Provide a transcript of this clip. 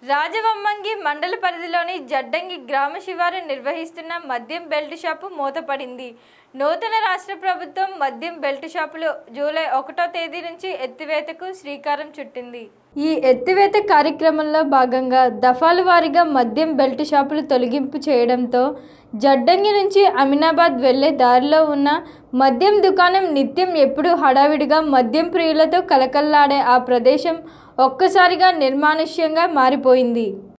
రాజవమ్మంగి మండల పరిధిలోని జడ్డంగి గ్రామ శివారు నిర్వహిస్తున్న మద్యం బెల్ట్ షాపు మూతపడింది నూతన రాష్ట్ర ప్రభుత్వం మద్యం బెల్ట్ షాపులు జూలై ఒకటో తేదీ నుంచి ఎత్తివేతకు శ్రీకారం చుట్టింది ఈ ఎత్తివేత కార్యక్రమంలో భాగంగా దఫాల వారీగా మద్యం బెల్ట్ షాపులు తొలగింపు చేయడంతో జడ్డంగి నుంచి అమినాబాద్ వెళ్లే దారిలో ఉన్న మద్యం దుకాణం నిత్యం ఎప్పుడూ హడావిడిగా మద్యం ప్రియులతో కలకల్లాడే ఆ ప్రదేశం ఒక్కసారిగా నిర్మానుష్యంగా మారిపోయింది